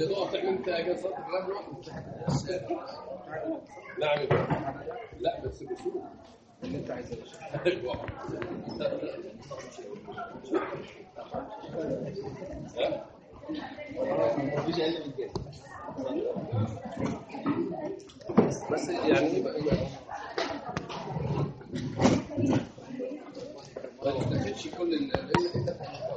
تقف تعمل انت اجازات كلام لوحدك نعم لا بس بسوق اللي انت عايزه ايوه مفيش اقل من كده بس يعني يبقى ما تتاخدش كل ال انت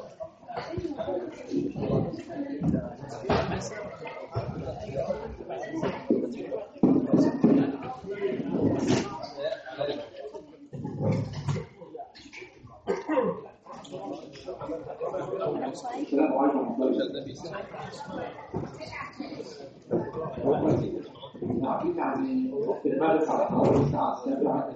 السلام عليكم ورحمة الله وبركاته. عارفين يعني في المغرب على حوالي الساعة السابعة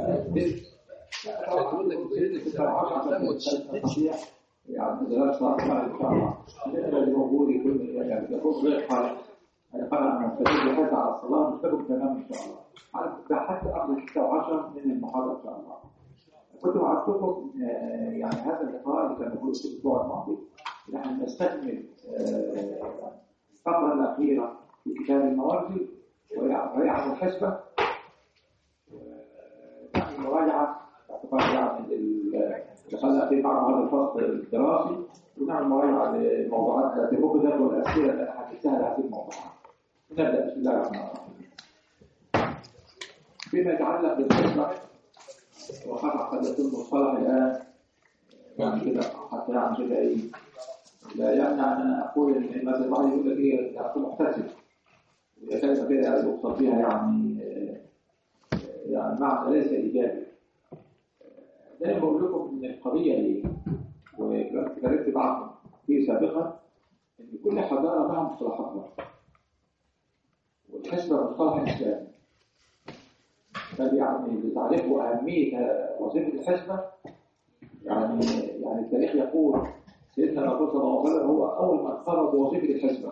يعني إذا صار إن شاء الله اللي موجود يكون يعني يكون غير حالة أنا قرأ من السبيل حتى على الصلاة مستقبل تمام إن شاء الله عارف حتى قبل الستة وعشر من المحاضرة إن شاء الله كنت وعدتكم آه، يعني هذا اللقاء اللي كان موجود في الأسبوع الماضي نحن نستكمل آه، الفقرة الأخيرة في كتاب الموازي وهي وهي عن الحسبة آه، نحن مراجعة باعتبار يعني ال- دخلنا في بعض هذا الفصل الدراسي ونعمل مراجعة للموضوعات التي وجدت والأسئلة التي حدثتها هذه الموضوعات. نبدأ بسم الله الرحمن الرحيم. فيما يتعلق بالحسبة وقطع قد يكون مصطلح الآن يعني كده حتى يعني كده إيه لا يمنع أن أنا أقول إن مثلا الواحد يقول لك إيه ده أكون محتسب وهي كلمة كده يقصد بها يعني آه، يعني معنى ليس إيجابي دايما بقول لكم إن القضية إيه وكلمت معكم في سابقا إن كل حضارة لها مصطلحاتها والحسبة مصطلح إسلامي بل يعني لتعرفوا أهمية وظيفة الحسبة يعني يعني التاريخ يقول سيدنا الرسول صلى الله عليه وسلم هو أول من فرض وظيفة الحسبة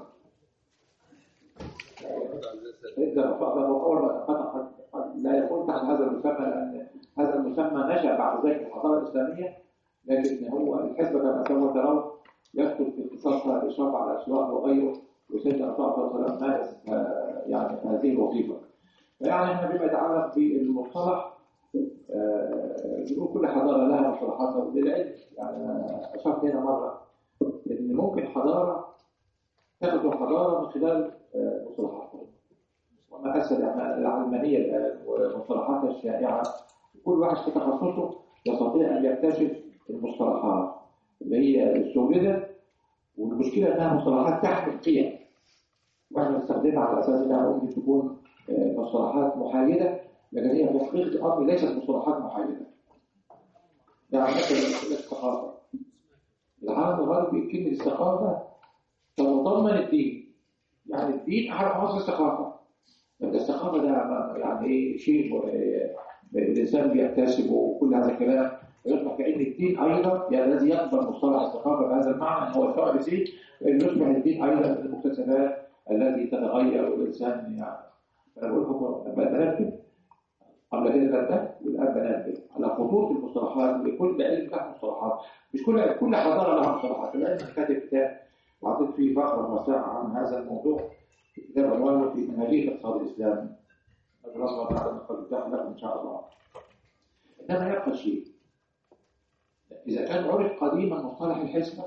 سيدنا الرسول هو أول من قد قد- قد لا يكون تحت هذا المسمى لأن هذا المسمى نشأ بعد ذلك في الحضارة الإسلامية لكن هو الحسبة كما سوف ترون يكتب في اختصاصها الإشراف على الأسواق وغيره وسيدنا الرسول صلى الله عليه وسلم مارس آه، يعني هذه الوظيفة فيعني احنا بما يتعلق بالمصطلح آه، بنقول كل حضارة لها مصطلحاتها وللعلم يعني أنا أشرت هنا مرة إن ممكن حضارة تاخد حضارة من خلال آه، مصطلحاتها وما أسهل يعني العلمانية الآن ومصطلحاتها الشائعة كل واحد في تخصصه يستطيع أن يكتشف المصطلحات اللي هي استوردت والمشكلة أنها مصطلحات تحمل قيم واحنا نستخدمها على أساس أنها ممكن تكون آه، مصطلحات محايدة لكن هي في حقيقة الأمر ليست مصطلحات محايدة يعني مثلا كلمة الثقافة العالم الغربي كلمة الثقافة تتضمن الدين يعني الدين أحد عناصر الثقافة لكن الثقافة ده ما- يعني إيه شيء آه، الإنسان بيكتسبه وكل هذا الكلام ويصبح كأن الدين أيضا يعني الذي يقبل مصطلح الثقافة بهذا المعنى أن هو الثقافة فيه أن يصبح الدين أيضا من المكتسبات التي تتغير والإنسان يعني أنا بقول لكم لما بنبه قبل كده بنبه والآن بنبه على خطورة المصطلحات لكل علم له مصطلحات مش كل كل حضارة لها مصطلحات الآن أنا كاتب كتاب وعطيت فيه فقرة واسعة عن هذا الموضوع في كتاب عنوانه في منهجية الاقتصاد الإسلامي أدرسها بعد أن قد لكم إن شاء الله إنما يبقى شيء إذا كان عرف قديما مصطلح الحسبة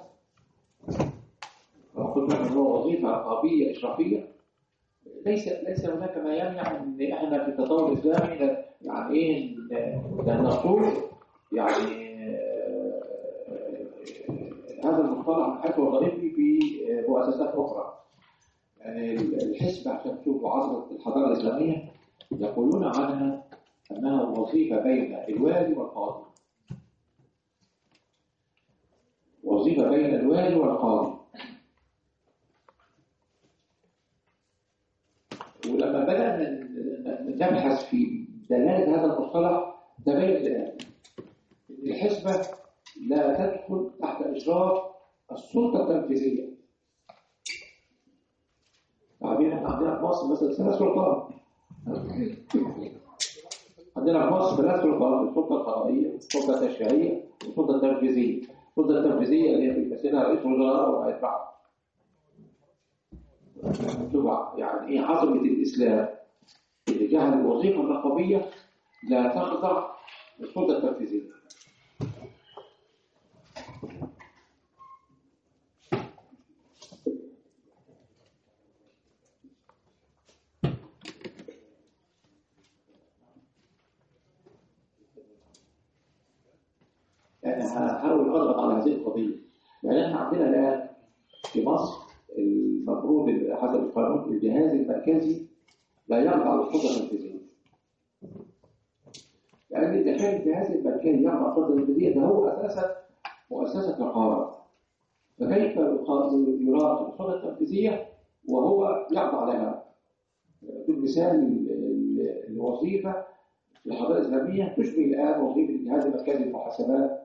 وقلت لكم هو وظيفة رقابية إشرافية ليس ليس هناك ما يمنع ان احنا في التطور الاسلامي ن- يعني ايه ن- ن- نصوص يعني آه، هذا المصطلح من حيث وظيفي في آه، مؤسسات اخرى يعني الحسبة عشان تشوفوا عصر الحضارة الإسلامية يقولون عنها أنها وظيفة بين الوالي والقاضي وظيفة بين الوالي والقاضي ولما بدأنا ن- نبحث في دلالة هذا المصطلح تبين لنا أن الحسبة لا تدخل تحت إشراف السلطة التنفيذية عارفين احنا عندنا في مصر مثلا ثلاث سلطات عندنا في مصر ثلاث سلطات السلطة القضائية السلطة التشريعية والسلطة التنفيذية السلطة التنفيذية اللي هي بيمثلها رئيس وزراء وما يتبعه تبع يعني ايه عظمه الاسلام اللي جعل الوظيفه الرقابيه لا تخضع للسلطه التنفيذيه يعني هحاول اضغط على هذه القضيه يعني احنا عندنا الان في مصر المفروض حسب القانون الجهاز المركزي لا يخضع للسلطه التنفيذيه لان اذا كان الجهاز المركزي يخضع للسلطه التنفيذيه ده هو اساسا مؤسسه رقابه فكيف يراقب السلطه التنفيذيه وهو يخضع لها مثال الوظيفه في الحضاره الاسلاميه تشبه الان وظيفه الجهاز المركزي للمحاسبات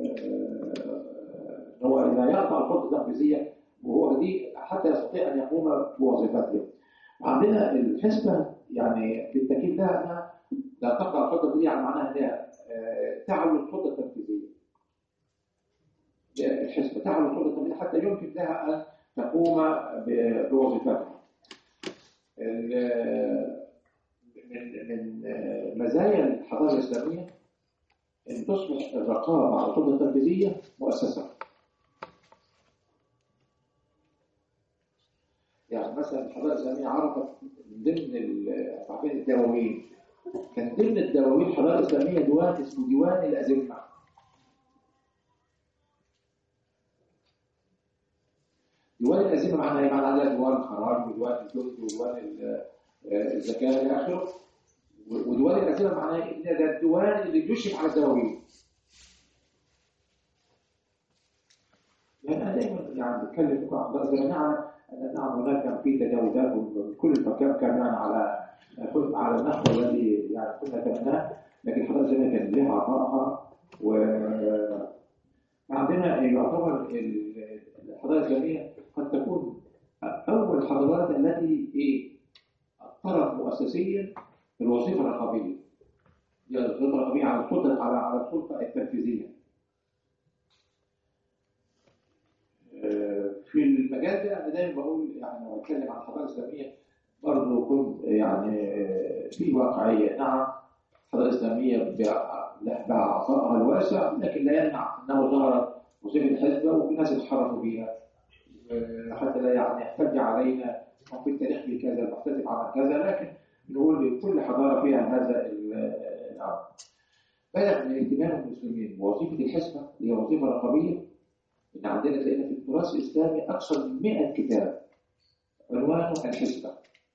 ان هو لا يقطع الخطه التنفيذيه وهو دي حتى يستطيع ان يقوم بوظيفته. عندنا الحسبه يعني بالتاكيد ده انها لا تقطع الخطه التنفيذيه على معناها انها تعلو الخطه التنفيذيه. الحسبه تعلو الخطه التنفيذيه حتى يمكن لها ان تقوم بوظيفتها. من من مزايا الحضاره الاسلاميه ان تصبح الرقابه على السلطه التنفيذيه مؤسسه. يعني مثلا الحضاره الاسلاميه عرفت ضمن عارفين الدواوين كان ضمن الدواوين الحضاره الاسلاميه ديوان اسمه ديوان الازمه. ديوان الازمه معناها ايه؟ معناها ديوان الخراج وديوان الجلد وديوان الزكاه الى اخره. وديوان الازمه معناها ايه؟ ده الديوان اللي بيشرف على الدواوين. يعني انا دايما يعني بتكلم مع حضرتك زي على ان نعم هناك كان في تجاوزات ومن كل المكان كان يعني على على النحو الذي يعني كنا نتمناه لكن الحضاره الاسلاميه كان لها عطائها و عندنا يعتبر الحضاره الاسلاميه قد تكون اول الحضارات التي ايه اثرت مؤسسيا في الوظيفه الرقابيه يعني الوظيفه الرقابيه على السلطه على على السلطه التنفيذيه في المجال ده انا دايما بقول يعني لو اتكلم عن الحضاره الاسلاميه برضه كنت يعني في واقعيه نعم الحضاره الاسلاميه بعطائها الواسع لكن لا يمنع انه ظهرت وظيفه الحزبه وفي ناس اتحركوا بيها حتى لا يعني يحتج علينا ممكن التاريخ في كذا المحتسب عمل كذا لكن نقول كل حضاره فيها هذا الامر. بلغ من اهتمام المسلمين بوظيفه الحزبه اللي هي وظيفه رقابيه ان عندنا تلاقينا في التراث الاسلامي اكثر من 100 كتاب عنوانه الحسبه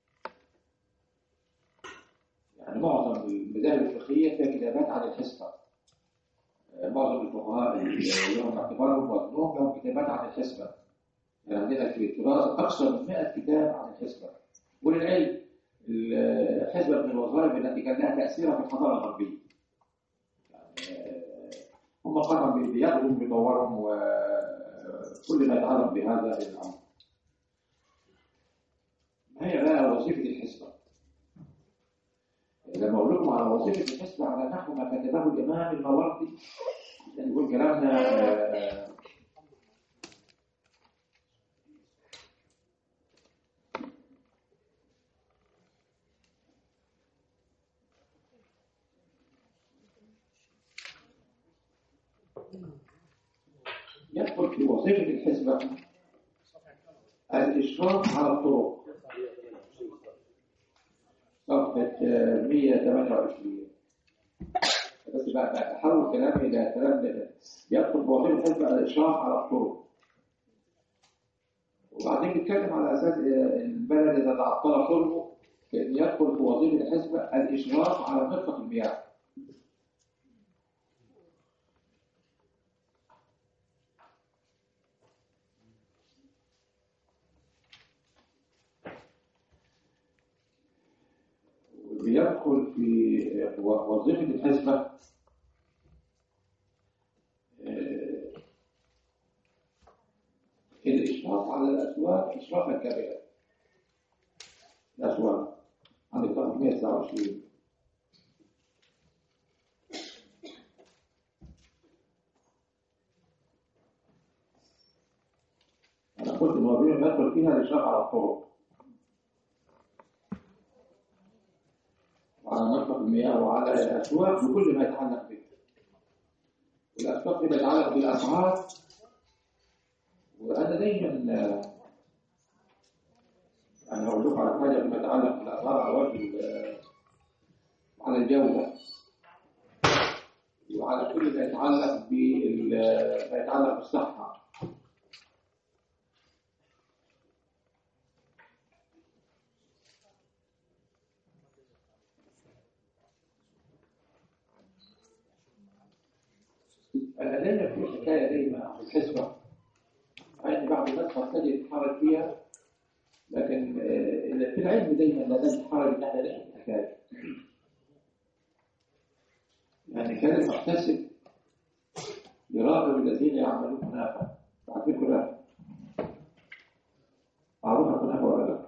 يعني معظم المذاهب الفقهيه فيها كتابات عن الحسبه معظم الفقهاء اللي لهم اعتبارهم وزنهم لهم كتابات عن الحسبه يعني عندنا في التراث اكثر من 100 كتاب عن الحسبه وللعلم الحسبه من الوظائف التي كان لها تاثير في الحضاره الغربيه يعني هم طبعا بياخدوا بيطورهم وكل ما يتعلق بهذا الامر. ما هي بقى وظيفه الحسبه؟ لما اقول لكم على وظيفه الحسبه على نحو ما كتبه الامام الماوردي نقول كلامنا يدخل في وظيفة الحزبة الإشراف على الطرق صفحة 128 بس بقى أحول كلامي إلى كلام يدخل في وظيفة الحزبة الإشراف على الطرق وبعدين بيتكلم على أساس البلد إذا تعطل شربه فإن يدخل في وظيفة الحزبة الإشراف على خطة المياه بيدخل في وظيفة الحزبة الإشراف على الأسواق إشرافا كاملا الأسواق عندك رقم 129 أنا قلت المواضيع اللي بدخل فيها الإشراف على الطرق وعلى مرفق المياه وعلى الأسواق بكل ما يتعلق به والأسواق فيما يتعلق بالأسعار وأنا دايما آه، أنا هقول لكم على حاجة فيما يتعلق بالأسعار على وجه ال- على الجودة وعلى كل ما يتعلق بال ما يتعلق بالصحة أنا دايما في حكاية دايما في الحسبة عندي بعض الناس قد تجد يتحرك فيها لكن آه، في العلم دايما لا نتحرك ان احنا نحكي الحكاية يعني كان المحتسب يراقب الذين يعملون كنافة تعرفين كنافة معروفة كنافة ولا لا؟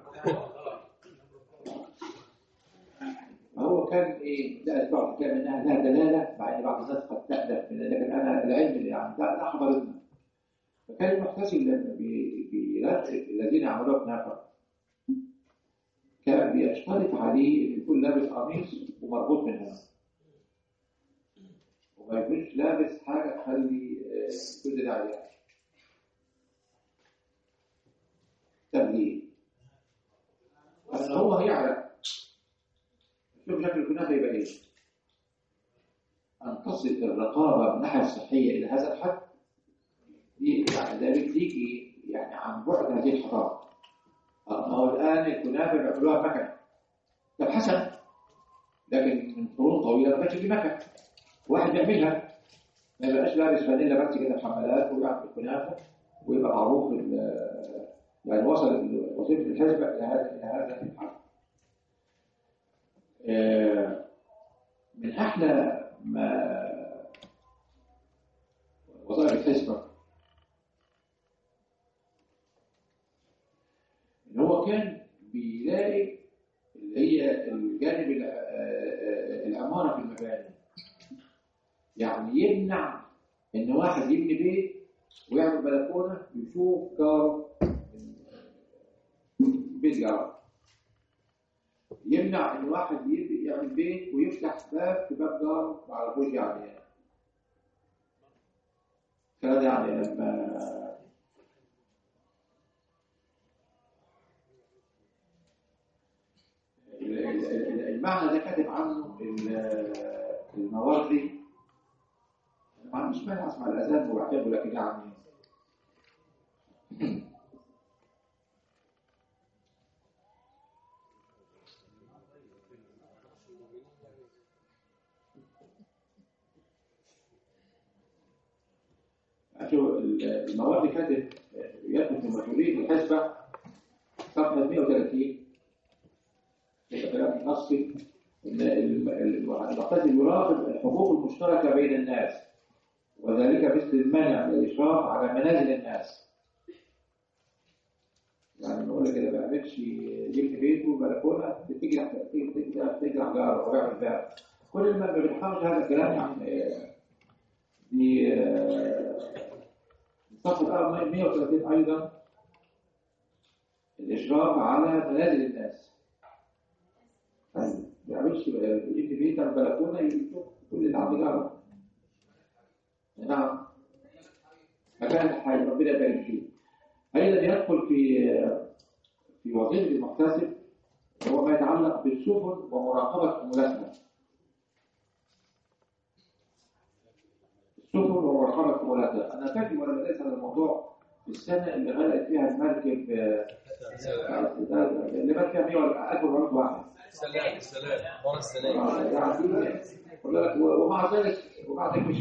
هو كان ايه لا بعض كان انها لها دلاله مع ان بعض الناس قد تألف من لكن انا العلم اللي يعني ده ده خبرنا فكان المحتسب لما بي- بيراقب الذين يعملون كنافة كان بيشترط عليه ان يكون لابس قميص ومربوط من هنا وما يكونش لابس حاجه تخلي آه، تدل عليها تبديل لان هو هيعرف شوف شكل الكنافه يبقى ايه ان تصل الرقابه من الناحيه الصحيه الى هذا الحد دي يعني ده بتيجي يعني عن بعد هذه الحضاره آه، ما هو الان الكنافه بيعملوها مكن طب حسن لكن من قرون طويله ما كانش في مكن واحد بيعملها ما يبقاش لابس فانيلا بس كده محملات ويعمل كنافه ويبقى معروف ال- يعني وصل ال- وظيفه الحزبه الى هذا الى هذا الحد. آه، من احلى ما وظائف الحزبه ان هو كان بيلاقي اللي هي الجانب الع- آه، آه، العماره في المباني يعني يمنع ان واحد يبني بيت ويعمل بلكونه يشوف جاره من بيت جاره يمنع ان واحد يب- يعمل بيت ويفتح باب في باب جاره ما يعرفوش يعني ايه كان يعني لما ال- ال- ال- المعنى ده كاتب عنه ال- المواردي ما عنديش مانع اسمع الاذان واحبه لكن يعني شوف ال- المواد كاتب يكتب في مسؤولية الحسبة صفحة 130 كده كلام نصي ان ال- ال- المعتزل يراقب الحقوق المشتركة بين الناس وذلك مثل المنع من الإشراف على منازل الناس يعني نقول لك كده ما يعملش يبني بيته بلكونه تجرح تجرح تجرح جاره ويعمل باب كل ما ما بنفهمش هذا الكلام يعني آه، دي آه، صفحة 130 أيضا الإشراف على منازل الناس طيب ما يعملش يبني بيت على البلكونه يشوف كل اللي عنده جاره نعم مكان الحي ربنا يبارك فيه ايضا يدخل في في وظيفه المحتسب هو ما يتعلق بالسفن ومراقبه حمولاتها السفن ومراقبه حمولاتها انا فاكر وانا بدرس هذا الموضوع في السنه اللي غرقت فيها المركب آه، آه، اللي مات فيها 1400 واحد سلام سلام ورا السلام يعني يقول لك ومع ذلك ومع ذلك مش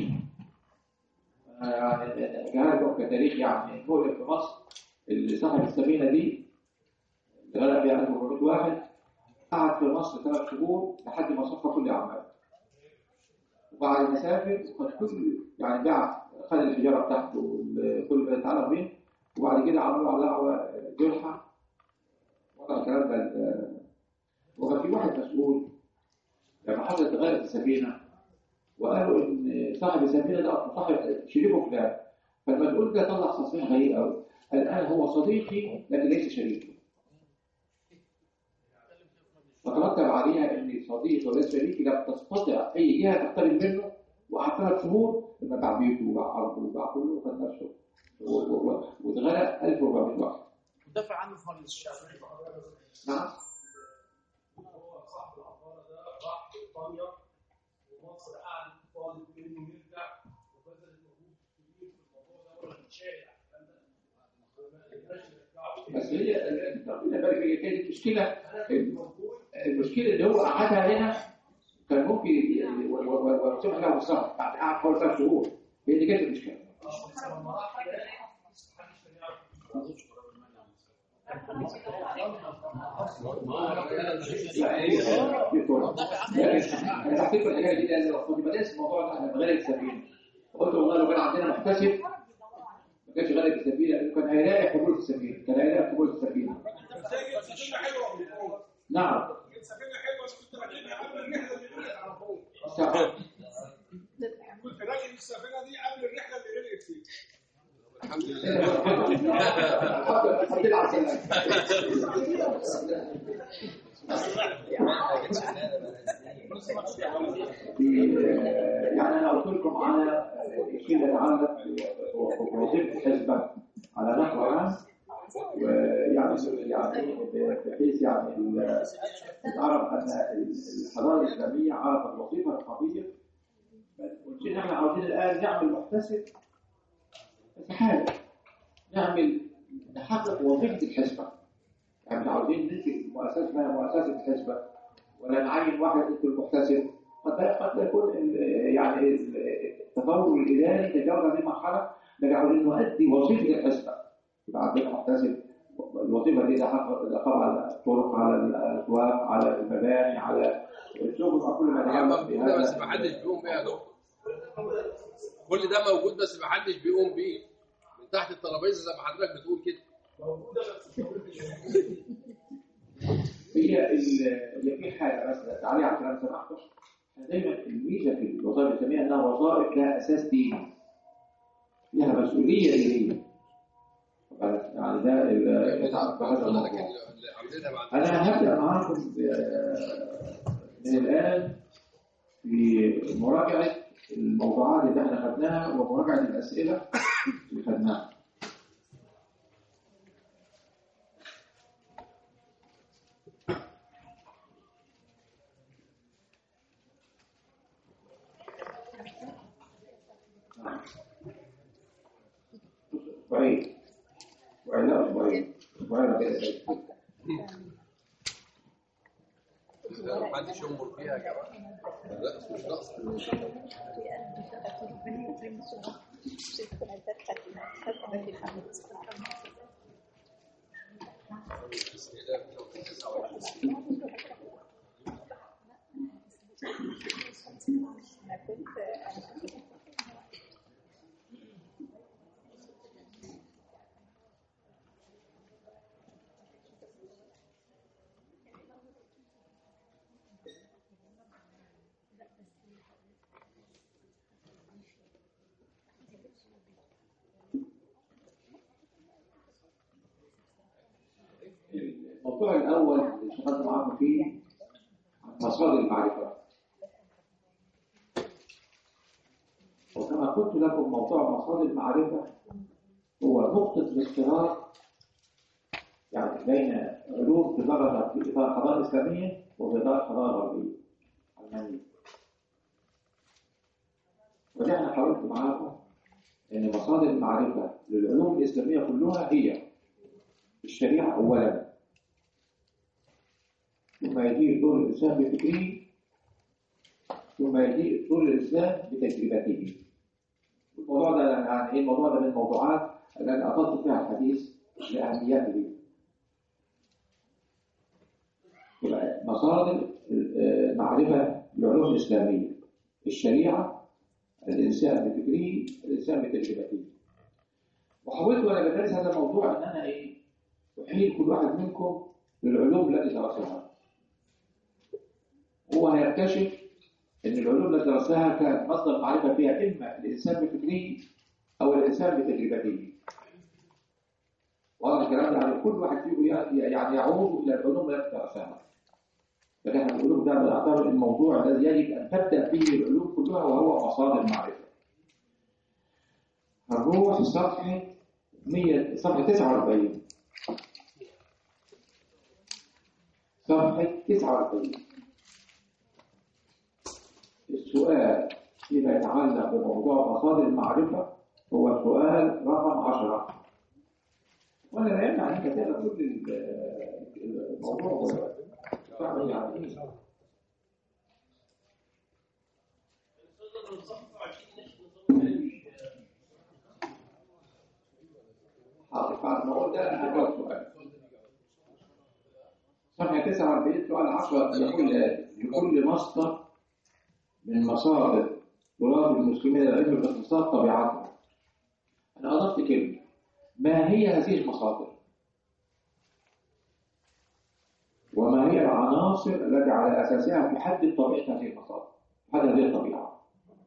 يعني جهاد كتاريخ يعني مؤلم في مصر اللي صاحب السفينه دي اللي غرق فيها 1400 واحد قعد في مصر ثلاث شهور لحد ما صفى كل اعماله وبعد ما سافر وخد كل يعني باع خد الحجاره بتاعته وكل ما يتعلق بيه وبعد كده عملوا على دعوه جرحى وضع الكلام ده وكان في واحد مسؤول لما حصلت غرقت السفينه وقالوا ان صاحب السفينه ده اصلا صاحب شريكه فلان فالمسؤول ده طلع تصريح غريب قوي قال انا هو صديقي لكن ليس شريكي فترتب عليها ان صديقي وليس شريكي لم تستطع اي جهه تقترب منه وقعد ثلاث شهور لما باع بيته وباع ارضه وباع كله وخد نفسه و- و- و- واتغرق 1400 واحد ودافع عنه في مجلس الشعب نعم هو صاحب العقارة ده راح بريطانيا ومصر قعد طالب منه يرجع وبذل مجهود كبير في الموضوع ده ولا شارع الكلام ده وما قدرناش نرجعه بس هي ال- ربنا يبارك فيك كانت المشكله المشكله اللي هو قعدها هنا كان ممكن ويصبح له مصلحه بعد قعد حوالي ثلاث شهور هي دي كانت المشكله بس لما راح هناك محدش كان يعرف انا بحكي لكم الحاجه دي لان كنت بدرس الموضوع ده انا بغير السفينه قلت والله لو كان عندنا محتسب ما كانش غالب السفينه لانه كان هيلاقي حلول في السفينه كان هيلاقي حلول في السفينه سفينة حلوة نعم سفينة حلوة كنت راكبها قبل الرحلة اللي غرقت على طول صح كنت راكب السفينة دي قبل الرحلة اللي غرقت فيها الحمد لله الحمد لله على السلامه يعني انا قلت لكم على شيء يتعلق بوظيفه الحزب على نحو عام ويعني يعني بحيث يعني ال- تعرف ان الحضاره الاسلاميه عرفت وظيفه رقابيه قلت ان احنا عاوزين الان نعمل محتسب في حاجه نعمل نحقق وظيفه الحزبه يعني مش عاوزين ننتج مؤسسه اسمها مؤسسه الحزبه ولا نعين واحد اسمه المحتسب قد قد يكون ال- يعني ال- التطور الاداري تجاوز هذه المرحله لكن عاوزين نؤدي وظيفه الحزبه يبقى عندنا محتسب الوظيفه دي تحقق الرقابه على الطرق على الاسواق على المباني على الشغل مع كل ما هي يتعلق موجودة بس بهذا ما حدش بيقوم بيها يا دكتور كل ده موجود بس ما حدش بيقوم بيه من تحت الترابيزه زي ما حضرتك بتقول كده موجودة بس هي ال- هي في حاجه بس تعالي على كلام سمحته احنا دايما الميزه في الوظائف الاسلاميه انها وظائف لها اساس ديني لها مسؤوليه دينيه يعني ده ال- يتعلق بهذا لكن الموضوع اللي عاملينها بعد انا هبدا معاكم آه، من الان في مراجعه الموضوعات اللي احنا خدناها ومراجعه الاسئله اللي خدناها نعم. اسبوعين اسبوعين لا اسبوعين اسبوعين كده ما حدش ينظر فيها يا جماعه لا مش ناقص الموضوع الأول اللي اشتغلت معاكم فيه عن مصادر المعرفة وكما قلت لكم موضوع مصادر المعرفة هو نقطة الاشتراك يعني بين علوم تدرجت في إطار الحضارة الإسلامية وفي إطار الحضارة الغربية علمانية وده أنا حاولت معاكم إن مصادر المعرفة للعلوم الإسلامية كلها هي الشريعة أولا ثم يجي دور الإسلام بفكره ثم يجي دور الإسلام بتجربته الموضوع ده يعني إيه الموضوع ده من الموضوعات اللي أنا أفضل فيها الحديث لأهميته يبقى مصادر المعرفة للعلوم الإسلامية الشريعة الإنسان بفكره الإنسان بتجربته وحاولت وأنا بدرس هذا الموضوع إن أنا إيه أحيل كل واحد منكم للعلوم التي درسها هو هيكتشف ان العلوم التي درسها كانت مصدر معرفه فيها اما الانسان بفكره او الانسان بتجربته واضح الكلام ده يعني كل واحد فيهم يعني يعود الى العلوم التي درسها لكن احنا بنقول ده بنعتبر الموضوع الذي يجب ان تبدا به العلوم كلها وهو مصادر المعرفه. هنروح صفحه 100 صفحه 49 صفحه 49 السؤال فيما يتعلق بموضوع مصادر المعرفه هو سؤال رقم 10 وانا لا يمنع انك تقرا كل ال- الموضوع ولا تعرف يعني ايه حاضر بعد ما اقول ده هتبقى سؤال صفحة 49 سؤال 10 يقول لكل مصدر من مصادر تراث المسلمين العلم باختصار طبيعته أنا أضفت كلمة ما هي هذه المصادر؟ وما هي العناصر التي على أساسها تحدد طبيعة هذه المصادر؟ تحدد هذه الطبيعة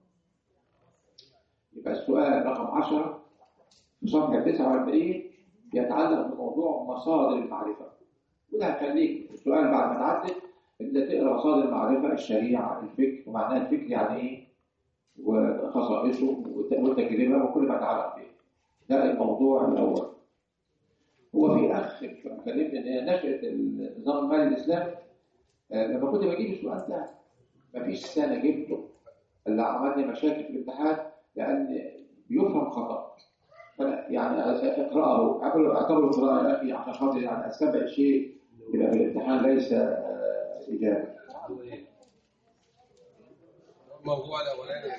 يبقى السؤال رقم 10 في صفحة 49 يتعلق بموضوع مصادر المعرفة وده هيخليك السؤال بعد ما تعدل انت تقرا مصادر المعرفة الشريعة الفكر ومعناه الفكر يعني ايه وخصائصه والت- والتجربة وكل ما يتعلق به ده الموضوع الأول هو في أخ كلمني إن هي نشأة النظام المالي الإسلامي آه، لما كنت بجيب السؤال ده مفيش سنة جبته اللي عمل لي مشاكل في الامتحان لأن بيفهم خطأ فأنا يعني اقرأه اعتبره اعتبره قراءة يا أخي عشان خاطر يعني أستبع شيء يبقى في الامتحان ليس آه، إجابة الموضوع الاولاني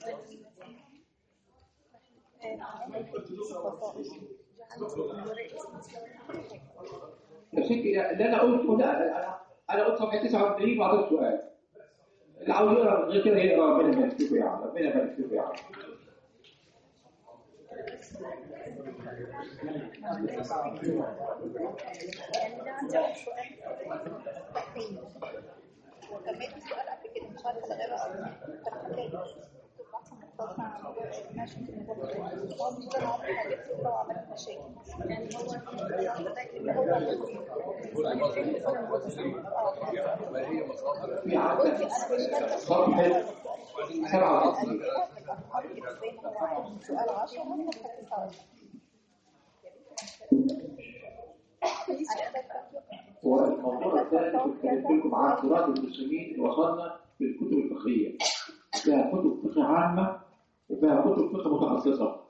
يا ستي اللي انا قلته لا انا انا قلت صفحه 49 بعد السؤال اللي عاوز يقرا غير كده يقرا ربنا يبارك فيكم يا عم ربنا يبارك فيكم يا عم يعني ده عندي أول سؤال تحتين وكان في سؤال قبل كده مش عارفه ده بقى أو لا. كان حكاية كنت بحث مختص عن موضوع ماشي في الموضوع ده هو مش ده عمري ما جبت كده وعملت مشاكل يعني هو اللي هو كل مصدر ما هي مصادر في عندك صفحه 67 سؤال 10 وانت هو الموضوع الثاني كنت كتبت لكم عن تراث المسلمين اللي وصلنا في الكتب الفقهيه فيها كتب فقه عامه وفيها كتب فقه متخصصه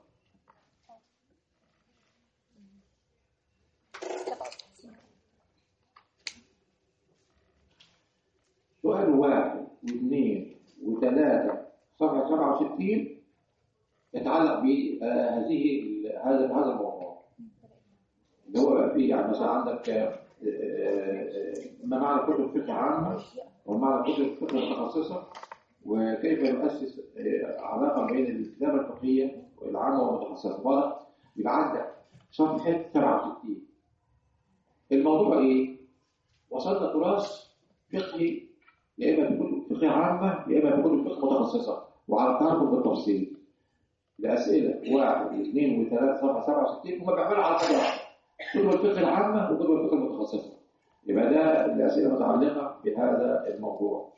سؤال واحد واثنين وثلاثة صفحة 67 يتعلق بهذه هذا هذا الموضوع اللي هو في يعني مثلا عندك آه، آه، ما معنى كتب فقه عامة ومعنى كتب فقه متخصصة وكيف يؤسس آه، علاقة بين الكتابة الفقهية والعامة والمتخصصة واضح يبقى عندك صفحة 67 الموضوع ايه؟ وصلنا تراث فقهي يا اما بكتب فقه عامه يا اما بكتب فقه متخصصه وعلى تعرفوا بالتفصيل الاسئله واحد واثنين وثلاثه صفحه 67 هم بيعملوا على حاجه واحده كتب الفقه العامه وكتب الفقه المتخصصه يبقى ده الاسئله متعلقه بهذا الموضوع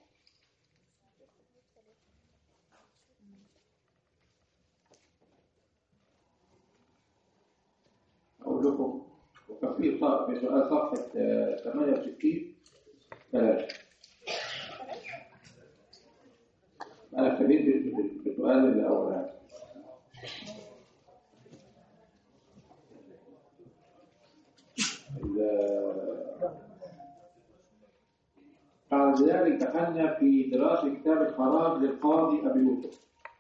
اقول لكم وكان في ص- في سؤال صفحه آه، 68 ثلاثه أنا ابتديت بال- بالسؤال الأولاني ال- بعد ذلك دخلنا في دراسة كتاب الخراج للقاضي أبي يوسف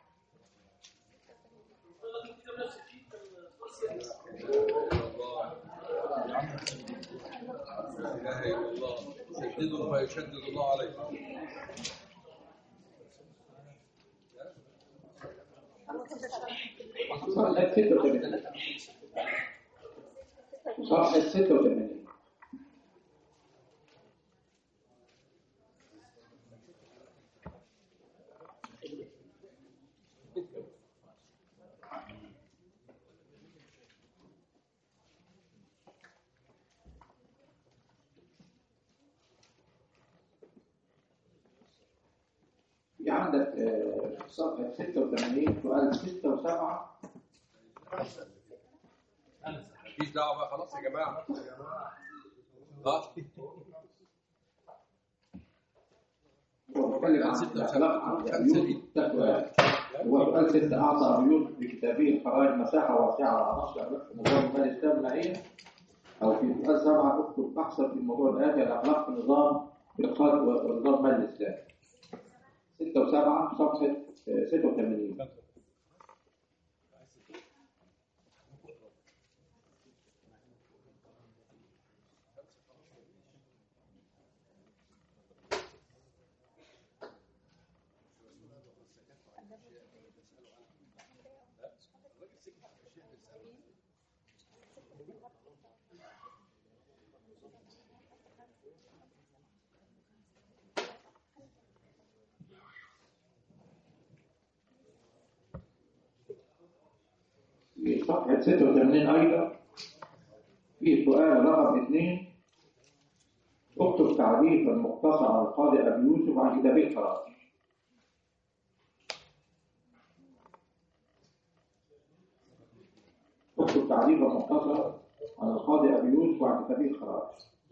لا اله الا الله شددوا ما يشدد الله عليكم صفحة 86 صفحة 86 عندك آه، صفحة 86 سؤال 6 و7 مفيش دعوه بقى خلاص يا جماعه اه هو بيتكلم عن ستة الأخلاق عن وسبعة. العيون ده سؤال هو سؤال 6 أعطى عيون في كتابه الخرائط مساحة واسعة على عناصر في نظام المال الإسلامي أو في سؤال 7 اكتب بحثا في الموضوع الآتي الأخلاق في نظام الاقتصاد ونظام المال الإسلامي 6 و7 صفحة آه، 86 في صفحة 86 أيضا في سؤال رقم اثنين اكتب تعريف المختصر عن القاضي أبي يوسف عن كتابه الخراج اكتب تعريف المختصر عن القاضي أبي يوسف عن كتابه الخراج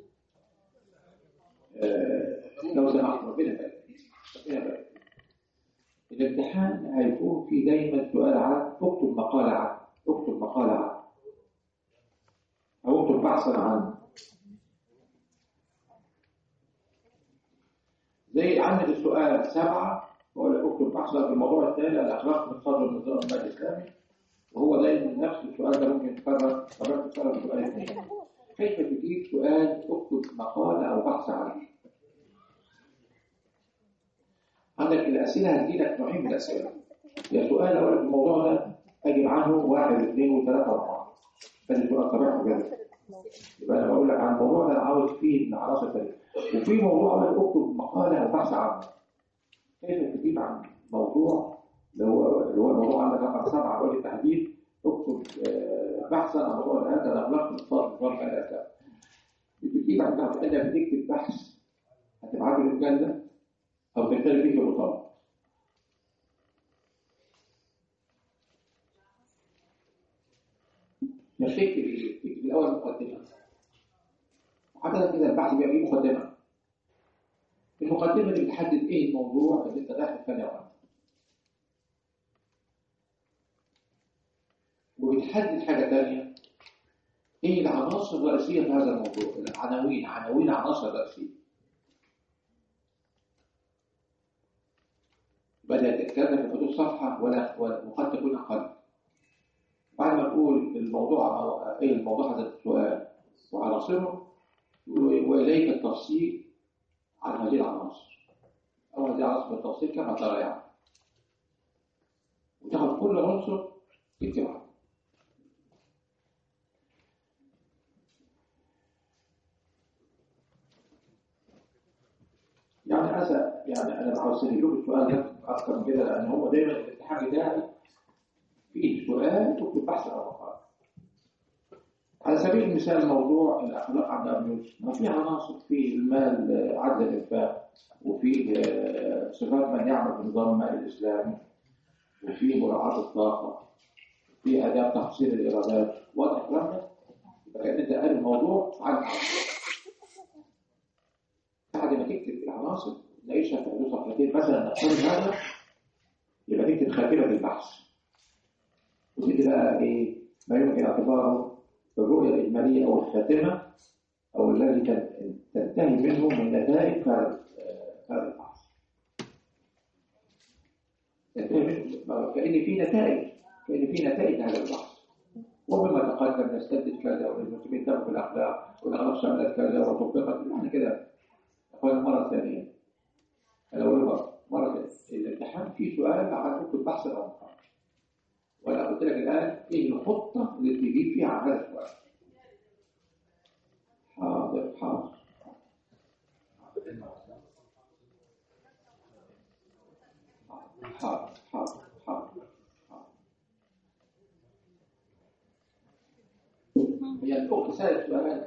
آه، لو سمحت ربنا يبارك فيك. ربنا يبارك فيك. الامتحان هيكون في دايما سؤال عن اكتب مقالة عن اكتب مقالة عن أو اكتب بحثا عنه زي عندك السؤال سبعة بقول لك اكتب بحثا في الموضوع الثاني الأخلاق في الصدر والنظام المالي الإسلامي وهو دايما نفس السؤال ده ممكن يتكرر طبعا تتكرر في سؤال اثنين كيف تجيب سؤال اكتب مقالة أو بحث عنه عندك الأسئلة هتجيلك نوعين من الأسئلة يا سؤال أقول لك الموضوع ده أجيب عنه واحد اثنين وثلاثة وأربعة هذا سؤال طبيعي كده يبقى أنا بقول لك عن الموضوع ده أنا عاوز فيه من عناصر ثانية وفي موضوع أقول لك اكتب مقالة أو بحث عنه كيف تجيب عن موضوع اللي هو اللي هو الموضوع عندك رقم سبعة أقول لك تحديد اكتب آه، بحثا عن موضوع هذا الأخلاق في الاقتصاد نظام الأساس بتجيب عن أنت بتكتب بحث هتبعته للمجلة أو تكتب فيه في المطالعة مش تكتب ايه؟ تكتب الاول مقدمه وحتى كده البحث بيبقى فيه مقدمه المقدمه اللي بتحدد ايه الموضوع اللي انت داخل تتكلم عنه وبتحدد حاجه ثانيه ايه العناصر الرئيسيه في هذا الموضوع العناوين عناوين عناصر رئيسيه بدأت تتكلم في حدود صفحة ولا وقد تكون أقل بعد ما تقول الموضوع أو ايه الموضوع هذا السؤال وعناصره واليك التفصيل عن هذه العناصر او هذه العناصر بالتفصيل كما ترى يعني وتاخد كل عنصر تكتب عنه يعني أسا يعني أنا عاوز أسأل السؤال ده أكثر من كده لأن هو دايما الامتحان بتاعي فيه سؤال تكتب بحث أو مقال على سبيل المثال موضوع الأخلاق عند أبي يوسف ما في عناصر في المال عدل الإنفاق وفي آه، صفات من يعمل في نظام المال الإسلامي وفي مراعاة الطاقة في آداب تحصيل الإيرادات واضح الكلام ده؟ يبقى كأن أنت قال الموضوع عن عناصر بعد ما تكتب العناصر نعيشها في حدود صفحتين مثلا نقول هذا يبقى تكتب خاتمة البحث وتدي بقى ايه ما يمكن اعتباره الرؤية الإجمالية أو الخاتمة أو الذي تن- تنتهي منه من نتائج هذا هذا البحث. تنتهي منه ما- كأن في نتائج كأن في نتائج هذا البحث. وبما تقدم نستنتج كذا والمسلمين تموا في الأخلاق والأخلاق شملت كذا وطبقت يعني كده أقول مرة ثانية أنا أقول مرة مرة ثانية الامتحان فيه سؤال عن كتب بحث أو مقال وانا قلت لك الان ايه الخطه اللي تجيب فيها على هذا السؤال حاضر حاضر حاضر حاضر حاضر حاضر هي الاخت سالت سؤال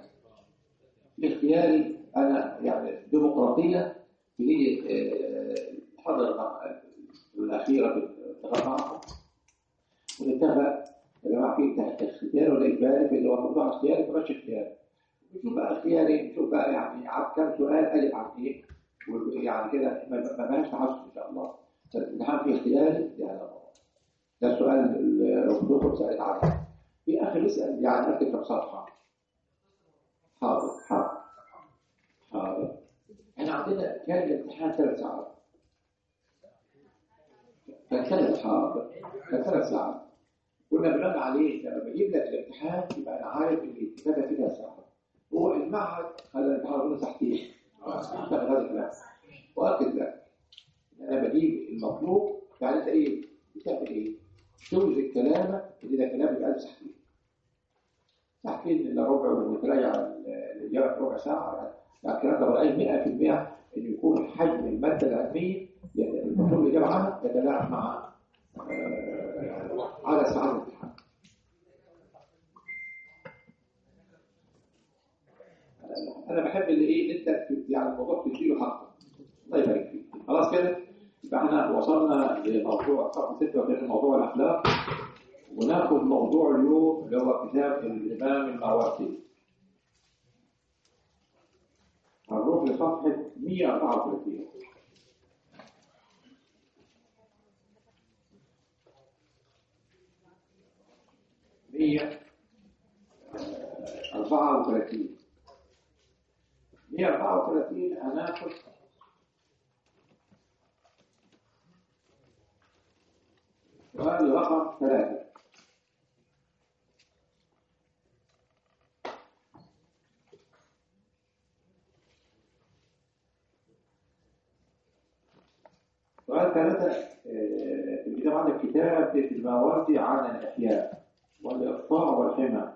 باختياري انا يعني ديمقراطيه بنية آه، حضر الأخيرة بالاتفاق معهم ونتفق يا جماعة في تحت اختياري ولا إجباري في اللي هو موضوع اختياري مش اختياري نشوف بقى اختياري نشوف بقى يعني عن كام سؤال أجب عن إيه ويعني كده ما ما بقاش تحسن إن شاء الله الامتحان فيه اختياري يعني ده السؤال اللي الدكتور سألت عنه في أخي يسأل يعني أكتب كم صفحة حاضر حاضر حاضر احنا عندنا كان الامتحان ثلاث ساعات كان ثلاث حاضر كان ثلاث ساعات كنا بنرد عليه لما بجيب لك الامتحان يبقى انا عارف ان الكتابه فيها ساعه هو المعهد خلى الامتحان يكون ساعتين اعتقد هذا الكلام واكد لك انا بجيب المطلوب يعني انت ايه بتعمل ايه؟ توزن كلامك اللي ده كلام يبقى ساعتين ساعتين الا ربع وتراجع الاجابه في ربع ساعه يعني الكلام ده رأي 100% ان يكون حجم الماده العلميه يعني المطلوب الاجابه عنها يتلاعب مع آه، عدد ساعات الامتحان انا بحب اللي ايه انت يعني الموضوع تديله حقه الله يبارك فيك خلاص كده يبقى احنا وصلنا لموضوع صفحه 36 موضوع الاخلاق وناخد موضوع اليوم اللي هو كتاب الامام الماوردي هنروح لصفحه 134 100 34 134 هناخد سؤال رقم ثلاثة سؤال ثلاثة آه، في الكتاب عندك كتاب الماوردي عن الأحياء والإقطاع والحمى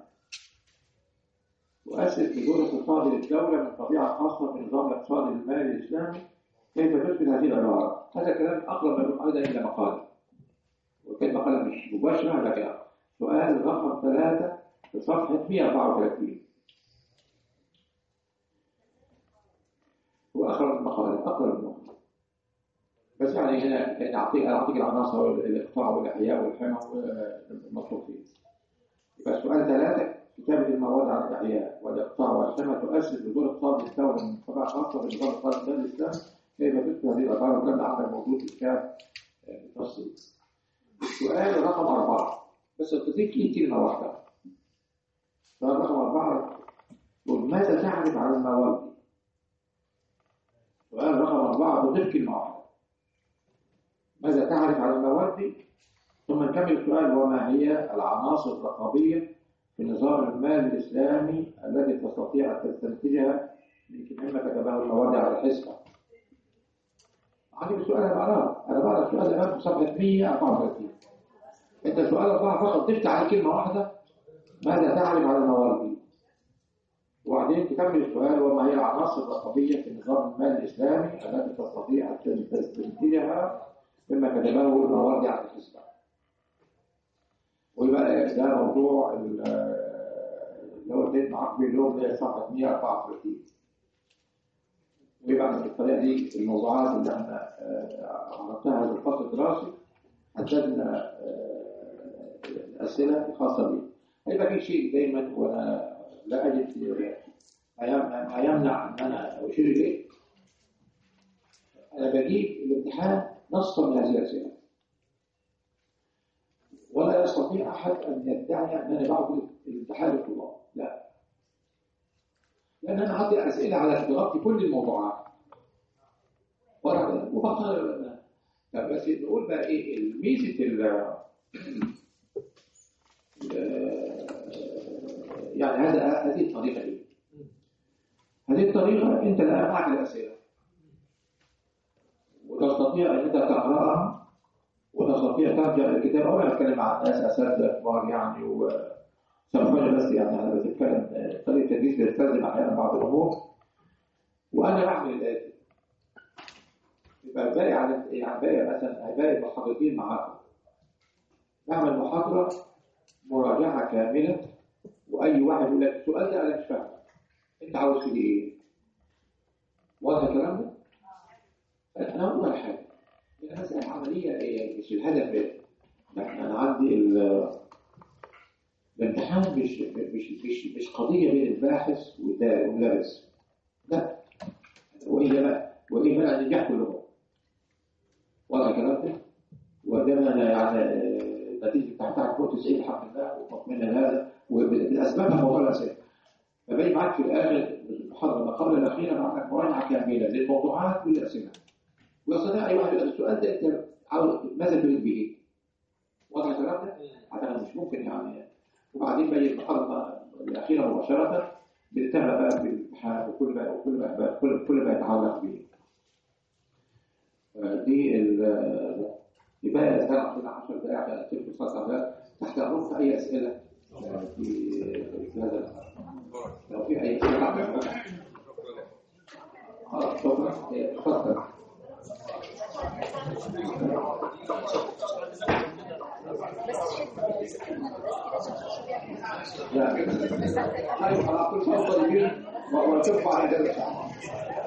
وأسس بدور اقتصاد للدولة من طبيعة خاصة في نظام الاقتصاد المالي الإسلامي كيف تثبت هذه العبارة؟ هذا كلام أقرب من أيضا إلى مقالة وكان مقالة مش مباشرة لكن سؤال رقم ثلاثة في صفحة 134 هو أقرب المقالة أقرب المقالة بس يعني هنا أعطيك أعطيك العناصر الإقطاع والإحياء والحمى والمطلوب فيه يبقى سؤال ثلاثة كتابة المواد عن الإحياء والإقطاع والحمى تؤسس بدور اقتصاد الدولة من طبعا خاصة بنظام اقتصاد الدولة الإسلام كيف تثبت هذه الأخبار وكان عندك موجود في الكتاب آه، بالتفصيل. السؤال رقم أربعة بس تضيف لي كلمة واحدة. سؤال رقم أربعة يقول ماذا تعرف عن المواد؟ سؤال رقم أربعة تضيف كلمة واحدة. ماذا تعرف عن المواد؟ ثم نكمل السؤال وما هي العناصر الرقابية في نظام المال الإسلامي التي تستطيع أن تستنتجها يمكن مما كتبه المواد على الحسبة. عندي السؤال أنا بقراه، أنا بقرا السؤال الأمام في صفحة 134. أنت سؤال أربعة فقط ضفت عليه كلمة واحدة ماذا تعرف عن المواد؟ وبعدين تكمل السؤال وما هي العناصر الرقابية في نظام المال الإسلامي التي تستطيع أن تستنتجها مما كتبه المواد على الحسبة. ويبقى ده موضوع ال- اللي هو الدين العقبي اللي هو اللي هي صفحة 134 ويبقى بالطريقة دي الموضوعات اللي احنا آه، عرضتها في الفصل الدراسي حددنا آه، الأسئلة الخاصة بيه هيبقى في شيء دايما وأنا لا أجد ما يمنع- ما يمنع أن أنا أشير إليه أنا بجيب الامتحان نصا من هذه الأسئلة ولا يستطيع أحد أن يدعي أن أنا بعض الامتحان للطلاب لا لأن أنا عندي أسئلة على تغطي كل الموضوعات ورا وبقى بس نقول بقى إيه الميزة ال يعني هذا هذه الطريقة دي هذه الطريقة أنت الآن معك الأسئلة وتستطيع أن أنت تقرأها وتستطيع ترجع الكتاب ولا أتكلم عن ناس أساتذة كبار يعني و سأفرج بس يعني أنا بتكلم آه، طريقة التدريس بيستلزم أحيانا بعض الأمور وأنا بعمل الآتي يبقى باقي على يعني باقي مثلا باقي المحاضرين معاكم بعمل محاضرة مراجعة كاملة وأي واحد يقول لك السؤال ده أنا مش فاهمه أنت عاوز فيه إيه؟ واضح الكلام ده؟ أنا أقول لك حاجة المسألة عملية إيه؟ مش الهدف إيه؟ يعني أنا عندي ال- الامتحان مش مش مش مش قضية بين الباحث والدا- والمدرس لا وهي بقى وهي بقى النجاح كلهم وضع الكلام ده وده أنا يعني آه، نتيجة بتاعتها فوق 90 الحمد لله ومطمئنة لهذا وبأسبابها موضوع الأسئلة فبين معاك في الآخر المحاضرة ما قبل الأخيرة معك مراجعة كاملة للموضوعات والأسئلة ويستطيع أي واحد يسأل السؤال ده أنت عاوز ماذا تريد به؟ واضح الكلام ده؟ أنا مش ممكن يعني وبعدين بقى المحاضرة الأخيرة مباشرة بنتابع بقى بالامتحان وكل ما وكل ما كل كل ما يتعلق به. آه، دي ال يبقى كان عندنا 10 دقائق على تلك الفترة تحت أمر في أي أسئلة آه، في في هذا لو في أي أسئلة عندك خلاص شكرا إيه، تفضل لا أيوة على كل صوت طيبين وترفع على درجة